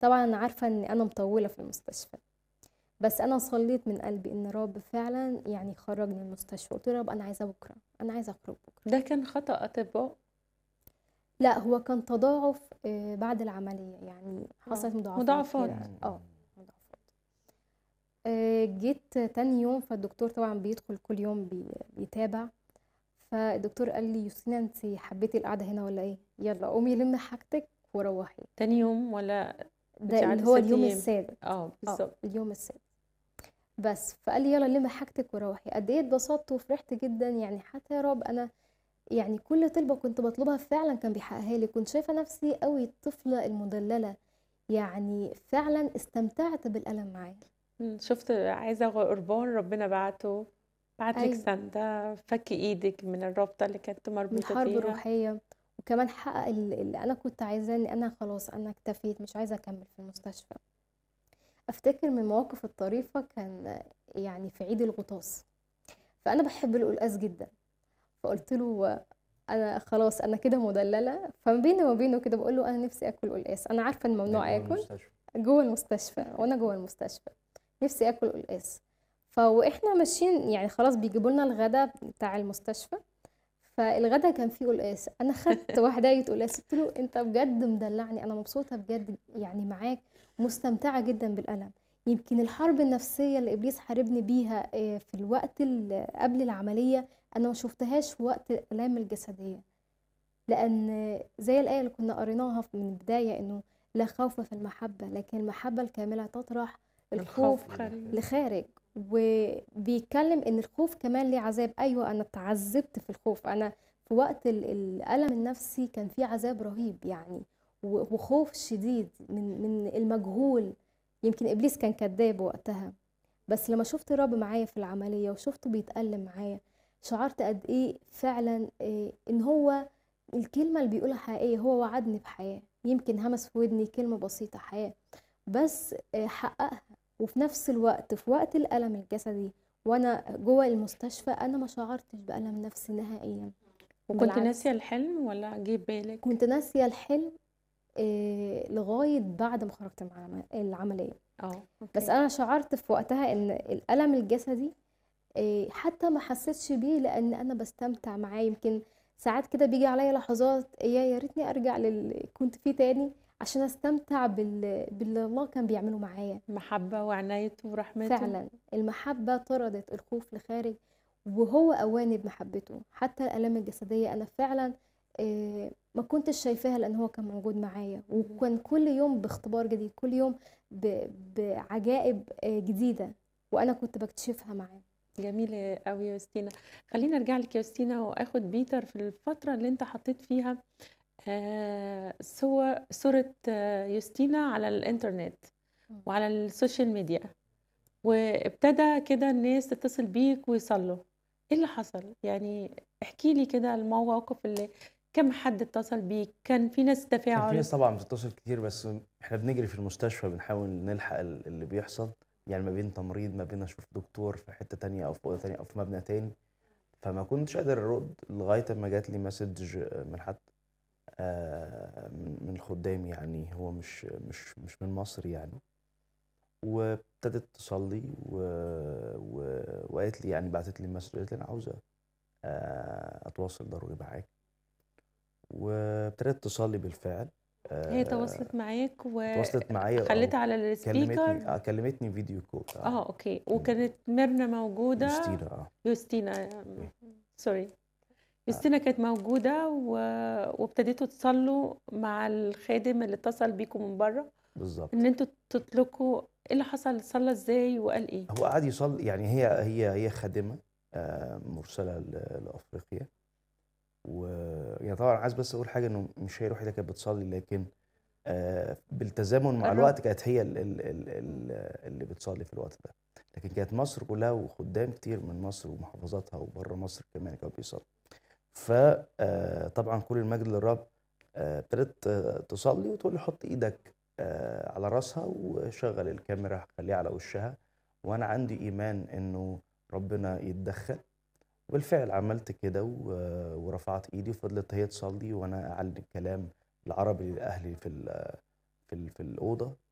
طبعًا أنا عارفة إن أنا مطوّلة في المستشفى، بس أنا صلّيت من قلبي إن الرب فعلًا يعني يخرّجني من المستشفى، قُلت له: "يا رب أنا عايزاه بكرة، أنا عايزة أخرج بكرة." ده كان خطأ أطباء؟ لأ، هو كان تضاعف آآ بعد العملية، يعني حصلت آه، مضاعفات مضاعفات. كده آه، مضاعفات. آآ جيت تاني يوم، فالدكتور طبعًا بيدخل كل يوم بي بيتابع، فالدكتور قال لي: "يوستينا أنتِ حبيتِ القعدة هنا والّا إيه؟ يالّا قومي لمّي حاجتِك وروّحي." تاني يوم والّا أنتِ ده اللي قعدتِ هو 6 اليوم أيام؟ السادس، آه، آه، بالضبط. اليوم السادس. بس، فقال لي: "يالّا لمّي حاجتِك وروّحي." قد إيه اتبسطت وفرحت جدًا، يعني حتى يا رب أنا يعني كل طلبة كنت باطلبها فعلًا كان بيحققها لي، كنت شايفة نفسي أوي الطفلة المُدلّلة، يعني فعلًا استمتعت بالألم معاه. إمم، شُفت عايزة قربان ربنا بعته، بعت لِك أيوه. ساندة، فَك إيدِك من الرابطة اللي كانت من مربوطة حرب فيها. روحية، وكمان حقق ال اللي أنا كنت عايزاه، إن أنا خلاص أنا اكتفيت مش عايزة أكمّل في المستشفى. أفتكر من المواقف الطريفة كان يعني في عيد الغطاس، فأنا باحب القلقاس جدًا، فقُلت له: "أنا خلاص أنا كده مُدلّلة." فما بيني وما بينه كده باقول له: "أنا نفسي آكل قلقاس." أنا عارفة إن ده ممنوع جوّه آكل المستشفى. جوّه المستشفى، وأنا جوّه المستشفى، نفسي آكل قلقاس. ف وإحنا ماشيين يعني خلاص بيجيبوا لنا الغدا بتاع المستشفى، فالغدا كان فيه قلقاس، أنا خدت واحداية قلقاس، قُلت له: "أنت بجد مدلّعني، أنا مبسوطة بجد يعني معاك، مستمتعة جدًا بالألم." يمكن الحرب النفسية اللي إبليس حاربني بيها آآ في الوقت ال قبل العملية، أنا ما شُفتهاش في وقت الآلام الجسدية. لأن زي الآية اللي كنا قريناها ف من البداية إنه لا خوف في المحبة، لكن المحبة الكاملة تطرح الخوف الخوف خارج. لخارج، وبيتكلم إن الخوف كمان ليه عذاب، أيوه أنا اتعذّبت في الخوف، أنا في وقت ال الألم النفسي كان في عذاب رهيب يعني، و وخوف شديد من من المجهول، يمكن إبليس كان كدّاب وقتها، بس لمّا شُفت الرب معايا في العملية وشُفته بيتألم معايا، شعرت قد إيه فعلًا آآ إن هو الكلمة اللي بيقولها حقيقية، هو وعدني بحياة، يمكن همس في ودني كلمة بسيطة حياة، بس آآ حققها، وفي نفس الوقت في وقت الألم الجسدي وأنا جوّه المستشفى، أنا ما شعرتش بألم نفسي نهائيًا، وكنتِ بالعكس. ناسية الحلم والّا جه في بالِك؟ كنت ناسية الحلم آآ لغاية بعد ما خرجت من العم العملية. آه، بس أوكي. أنا شعرت في وقتها إن الألم الجسدي آآ حتى ما حسيتش بيه لأن أنا باستمتع معاه، يمكن ساعات كده بييجي عليَّ لحظات يا يا ريتني أرجع للي كنت فيه تاني عشان أستمتع بال باللي الله كان بيعمله معايا. محبة وعنايته ورحمته. فعلًا، المحبة طردت الخوف لخارج، وهو قواني بمحبته، حتى الآلام الجسدية أنا فعلًا آآ ما كنتش شايفاها لأن هو كان موجود معايا، وكان كل يوم باختبار جديد، كل يوم ب بعجائب آآ جديدة، وأنا كنت باكتشفها معاه. جميل أوي يا يوستينا. خلّيني أرجع لِك يا يوستينا وآخد بيتر في الفترة اللي أنت حطيت فيها آآ صور صورة يوستينا على الإنترنت إمم. وعلى السوشيال ميديا، وابتدى كده الناس تتصل بيك ويصلّوا، إيه اللي حصل؟ يعني احكي لي كده المواقف اللي كام حد اتصل بيك؟ كان في ناس كان في تفاعل؟ ناس طبعًا بتتصل كتير، بس إحنا بنجري في المستشفى بنحاول نلحق ال اللي بيحصل، يعني ما بين تمريض، ما بين أشوف دكتور في حتة تانية أو في أوضة تانية أو في مبنى تاني، فما كنتش قادر أرُد لغاية أمّا جات لي message من حد آآ من من الخُدّام يعني، هو مش مش مش من مصر يعني. وابتدت تصلّي و و وقالت لي يعني بعتت لي message قالت لي: "أنا عاوزة آآ أتواصل ضروري معاك." وابتدت تصلّي بالفعل هي آآ تواصلت معاك تواصلت معايا آه، وخلّيتها على كلمتني الspeaker؟ آه، كلمتني فيديو كول آه. آه، أوكي، إمم. وكانت ميرنا موجودة يوستينا آه. يوستينا أوكي. سوري. يوستينا كانت موجودة و وابتديتوا تصلّوا مع الخادم اللي اتصل بيكم من برّه، بالضبط. إن أنتم تطلقوا إيه اللي حصل؟ صلّى إزاي وقال إيه؟ هو قعد يصلّي يعني هي هي هي خادمة آآ مرسلة ل لأفريقيا، ويعني طبعًا عايز بس أقول حاجة إنه مش هي الوحيدة اللي كانت بتصلّي، لكن آآ بالتزامن مع الرب. الوقت كانت هي ال ال ال ال اللي بتصلّي في الوقت ده، لكن كانت مصر كلّها وخُدّام كتير من مصر ومحافظاتها وبرّه مصر كمان كانوا بيصلّوا. ف آآ طبعًا كل المجد للرب آآ ابتدت تصلّي وتقول لي: "حُط إيدك آآ على راسها وشغّل الكاميرا خلّيها على وشّها." وأنا عندي إيمان إنه ربنا يتدخّل، وبالفعل عملت كده و ورفعت إيدي وفضلت هي تصلّي وأنا أعلّي الكلام العربي لأهلي في ال في ال في الأوضة